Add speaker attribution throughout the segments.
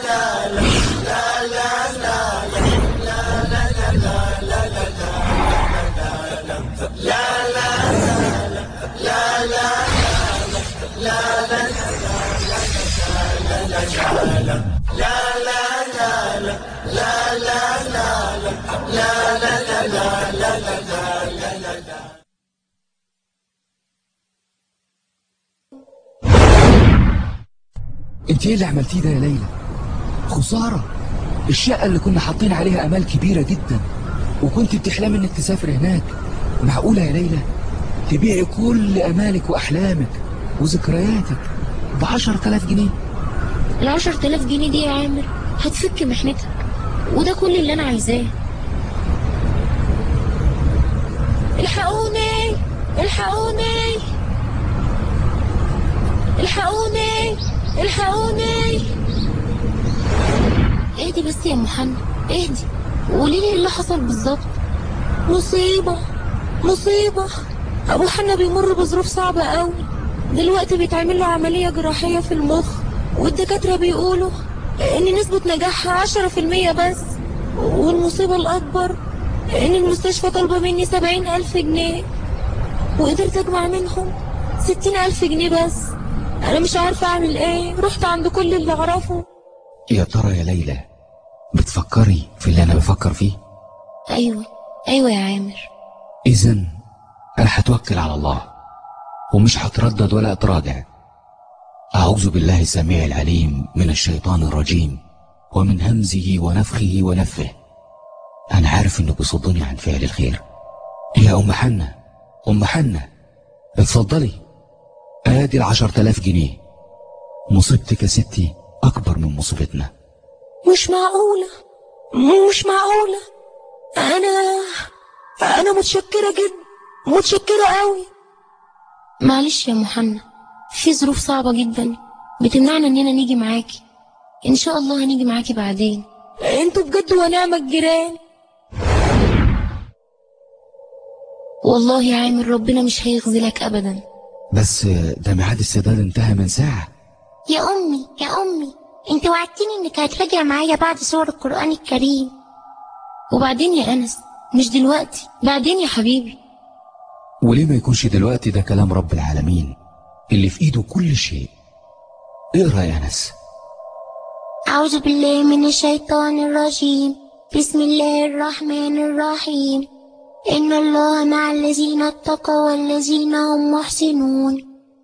Speaker 1: انت ايه اللي عملتيه ده يا ليلى خسارة الشقة اللي كنا حاطين عليها امال كبيرة جدا وكنت بتحلمي انك تسافر هناك معقولة يا ليلى تبيعي كل امالك واحلامك وذكرياتك بعشر تلاف جنيه
Speaker 2: العشر تلاف جنيه دي يا عامر هتفك محنتك وده كل اللي انا عايزاه الحقوني الحقوني الحقوني الحقوني اهدي بس يا محمد اهدي قولي لي اللي حصل بالظبط مصيبة مصيبة ابو حنا بيمر بظروف صعبة قوي دلوقتي بيتعمل له عملية جراحية في المخ والدكاترة بيقولوا ان نسبة نجاحها عشرة في المية بس والمصيبة الاكبر ان المستشفى طالبة مني سبعين الف جنيه وقدرت اجمع منهم ستين الف جنيه بس انا مش عارفة اعمل ايه رحت عند كل اللي اعرفه
Speaker 1: يا ترى يا ليلى بتفكري في اللي انا بفكر فيه
Speaker 2: ايوه ايوه يا عامر
Speaker 1: اذا انا هتوكل على الله ومش هتردد ولا اتراجع اعوذ بالله السميع العليم من الشيطان الرجيم ومن همزه ونفخه ونفه انا عارف انه بيصدني عن فعل الخير يا ام حنة ام حنة اتفضلي ادي العشر تلاف جنيه مصيبتك يا ستي اكبر من مصيبتنا
Speaker 2: مش معقولة مش معقولة أنا أنا متشكرة جدا متشكرة قوي معلش يا محمد في ظروف صعبة جدا بتمنعنا إننا نيجي معاكي إن شاء الله هنيجي معاكي بعدين انتوا بجد ونعم الجيران والله يا عامر ربنا مش هيخذلك أبدا
Speaker 1: بس ده ميعاد السداد انتهى من ساعة
Speaker 3: يا أمي يا أمي أنت وعدتني إنك هتراجع معايا بعد سور القرآن الكريم
Speaker 2: وبعدين يا أنس مش دلوقتي بعدين يا حبيبي
Speaker 1: وليه ما يكونش دلوقتي ده كلام رب العالمين اللي في ايده كل شيء اقرا يا انس
Speaker 3: أعوذ بالله من الشيطان الرجيم بسم الله الرحمن الرحيم إن الله مع الذين اتقوا والذين هم محسنون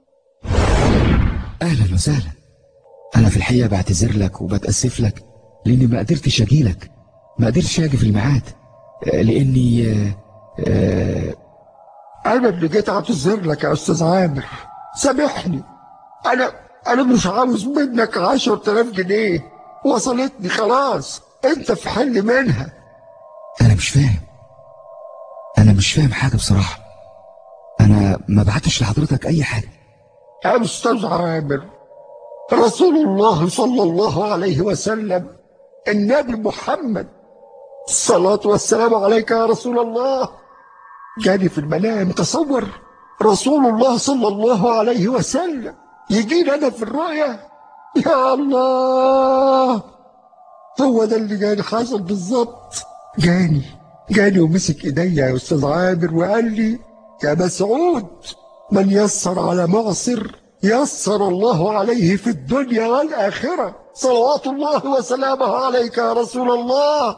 Speaker 1: اهلا وسهلا انا في الحقيقه بعتذر لك وبتاسف لك لاني ما قدرتش اجي لك ما قدرتش اجي في الميعاد آه، لاني آه، آه،
Speaker 4: أنا اللي جيت أعتذر لك يا أستاذ عامر سامحني أنا أنا مش عاوز منك عشر تلاف جنيه وصلتني خلاص أنت في حل منها
Speaker 1: انا مش فاهم انا مش فاهم حاجه بصراحه انا ما بعتش لحضرتك اي حاجه
Speaker 4: يا أستاذ عامر رسول الله صلى الله عليه وسلم النبي محمد الصلاة والسلام عليك يا رسول الله جاني في المنام تصور رسول الله صلى الله عليه وسلم يجينا أنا في الرؤيا يا الله هو ده اللي جاني حصل بالظبط جاني جاني ومسك ايديا يا استاذ عامر وقال لي يا مسعود من يسر على معسر يسر الله عليه في الدنيا والآخرة صلوات الله وسلامه عليك يا رسول الله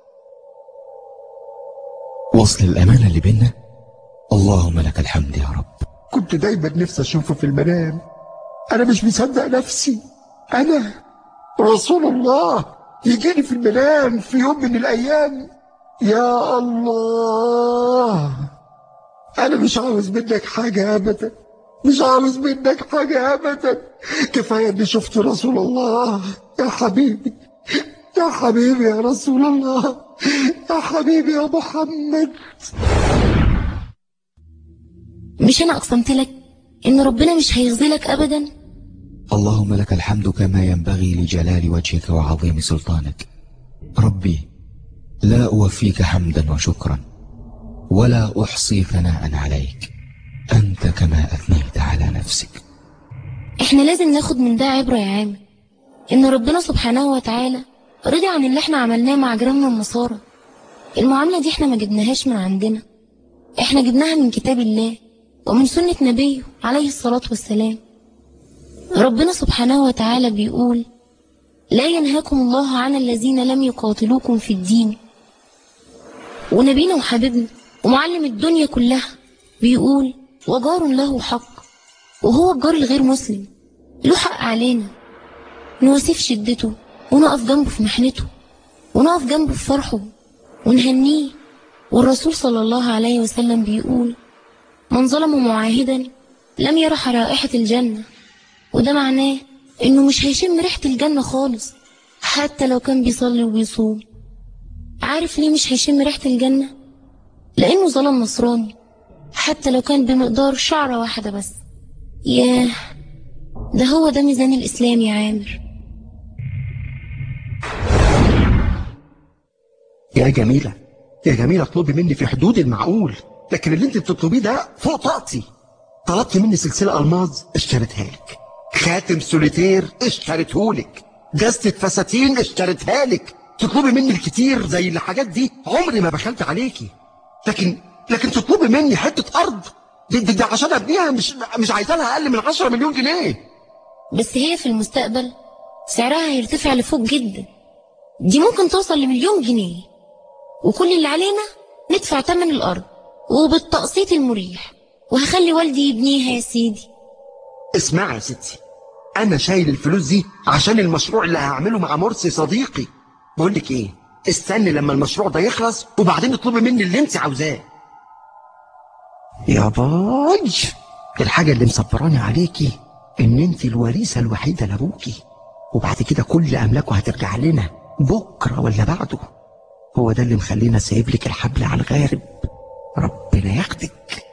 Speaker 1: وصل الامانه اللي بينا اللهم لك الحمد يا رب
Speaker 4: كنت دايما نفسي أشوفه في المنام أنا مش مصدق نفسي أنا رسول الله يجيني في المنام في يوم من الأيام يا الله أنا مش عاوز منك حاجة أبدا مش عاوز منك حاجة أبدا كفاية إني شفت رسول الله يا حبيبي يا حبيبي يا رسول الله يا حبيبي يا محمد
Speaker 2: مش أنا أقسمت لك إن ربنا مش هيخذلك أبدا
Speaker 1: اللهم لك الحمد كما ينبغي لجلال وجهك وعظيم سلطانك ربي لا أوفيك حمدا وشكرا ولا أحصي ثناء عليك أنت كما أثنيت على نفسك
Speaker 2: إحنا لازم ناخد من ده عبرة يا عامر إن ربنا سبحانه وتعالى رضي عن اللي احنا عملناه مع جيراننا النصارى المعاملة دي احنا ما جبناهاش من عندنا احنا جبناها من كتاب الله ومن سنة نبيه عليه الصلاة والسلام ربنا سبحانه وتعالى بيقول لا ينهاكم الله عن الذين لم يقاتلوكم في الدين ونبينا وحبيبنا ومعلم الدنيا كلها بيقول وجار له حق وهو الجار الغير مسلم له حق علينا نواسيه في شدته ونقف جنبه في محنته ونقف جنبه في فرحه ونهنيه والرسول صلى الله عليه وسلم بيقول من ظلم معاهدا لم يرح رائحة الجنة وده معناه انه مش هيشم ريحة الجنة خالص حتى لو كان بيصلي وبيصوم عارف ليه مش هيشم ريحة الجنة لانه ظلم نصراني حتى لو كان بمقدار شعرة واحدة بس ياه ده هو ده ميزان الإسلام يا عامر
Speaker 4: يا جميلة يا جميلة اطلبي مني في حدود المعقول لكن اللي انت بتطلبيه ده فوق طاقتي طلبت مني سلسلة ألماظ اشتريتها لك خاتم سوليتير اشتريته لك جزة فساتين اشتريتها لك تطلبي مني الكتير زي الحاجات دي عمري ما بخلت عليكي لكن لكن تطلبي مني حتة أرض دي, دي, دي عشان ابنيها مش مش عايزة لها أقل من 10 مليون جنيه
Speaker 2: بس هي في المستقبل سعرها هيرتفع لفوق جدا دي ممكن توصل لمليون جنيه وكل اللي علينا ندفع تمن الأرض وبالتقسيط المريح وهخلي والدي يبنيها يا سيدي
Speaker 4: اسمعي يا ستي انا شايل الفلوس دي عشان المشروع اللي هعمله مع مرسي صديقي بقول لك ايه استني لما المشروع ده يخلص وبعدين اطلبي مني اللي انت عاوزاه يا باي الحاجة اللي مصبراني عليكي ان انت الوريثة الوحيدة لابوكي وبعد كده كل املاكه هترجع لنا بكرة ولا بعده هو ده اللي مخلينا سايب لك الحبل على الغارب ربنا ياخدك